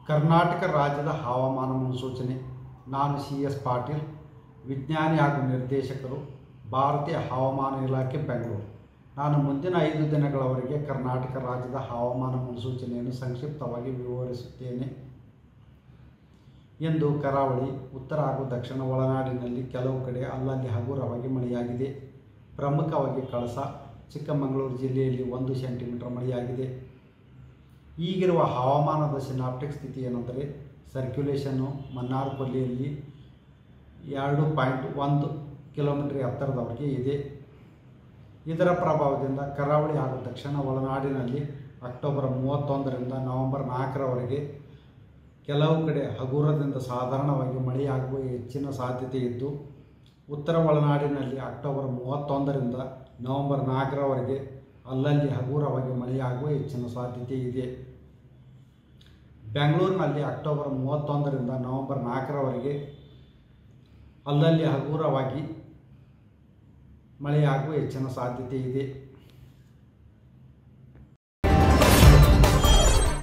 ಕರ್ನಾಟಕ ರಾಜ್ಯದ ಹವಾಮಾನ ಮುನ್ಸೂಚನೆ ನಾನು ಸಿ ಎಸ್ ಪಾಟೀಲ್ ವಿಜ್ಞಾನಿ ಹಾಗೂ ನಿರ್ದೇಶಕರು ಭಾರತೀಯ ಹವಾಮಾನ ಇಲಾಖೆ ಬೆಂಗಳೂರು ನಾನು ಮುಂದಿನ ಐದು ದಿನಗಳವರೆಗೆ ಕರ್ನಾಟಕ ರಾಜ್ಯದ ಹವಾಮಾನ ಮುನ್ಸೂಚನೆಯನ್ನು ಸಂಕ್ಷಿಪ್ತವಾಗಿ ವಿವರಿಸುತ್ತೇನೆ ಎಂದು ಕರಾವಳಿ ಉತ್ತರ ಹಾಗೂ ದಕ್ಷಿಣ ಒಳನಾಡಿನಲ್ಲಿ ಕೆಲವು ಕಡೆ ಅಲ್ಲಲ್ಲಿ ಹಗುರವಾಗಿ ಮಳೆಯಾಗಿದೆ ಪ್ರಮುಖವಾಗಿ ಕಳಸ ಚಿಕ್ಕಮಗಳೂರು ಜಿಲ್ಲೆಯಲ್ಲಿ ಒಂದು ಸೆಂಟಿಮೀಟರ್ ಮಳೆಯಾಗಿದೆ ಈಗಿರುವ ಹವಾಮಾನದ ಸಿನಾಪ್ಟಿಕ್ ಸ್ಥಿತಿ ಏನೆಂದರೆ ಸರ್ಕ್ಯುಲೇಷನ್ನು ಮನ್ನಾರ್ ಕೊಲ್ಲಿಯಲ್ಲಿ ಎರಡು ಪಾಯಿಂಟ್ ಒಂದು ಕಿಲೋಮೀಟರ್ ಎತ್ತರದವರೆಗೆ ಇದೆ ಇದರ ಪ್ರಭಾವದಿಂದ ಕರಾವಳಿ ಹಾಗೂ ದಕ್ಷಿಣ ಒಳನಾಡಿನಲ್ಲಿ ಅಕ್ಟೋಬರ್ ಮೂವತ್ತೊಂದರಿಂದ ನವೆಂಬರ್ ನಾಲ್ಕರವರೆಗೆ ಕೆಲವು ಕಡೆ ಹಗುರದಿಂದ ಸಾಧಾರಣವಾಗಿ ಮಳೆಯಾಗುವ ಹೆಚ್ಚಿನ ಸಾಧ್ಯತೆ ಇದ್ದು ಉತ್ತರ ಒಳನಾಡಿನಲ್ಲಿ ಅಕ್ಟೋಬರ್ ಮೂವತ್ತೊಂದರಿಂದ ನವೆಂಬರ್ ನಾಲ್ಕರವರೆಗೆ ಅಲ್ಲಲ್ಲಿ ಹಗುರವಾಗಿ ಮಳೆಯಾಗುವ ಹೆಚ್ಚಿನ ಸಾಧ್ಯತೆ ಇದೆ ಬೆಂಗಳೂರಿನಲ್ಲಿ ಅಕ್ಟೋಬರ್ ಮೂವತ್ತೊಂದರಿಂದ ನವೆಂಬರ್ ನಾಲ್ಕರವರೆಗೆ ಅಲ್ಲಲ್ಲಿ ಹಗುರವಾಗಿ ಮಳೆಯಾಗುವ ಹೆಚ್ಚಿನ ಸಾಧ್ಯತೆ ಇದೆ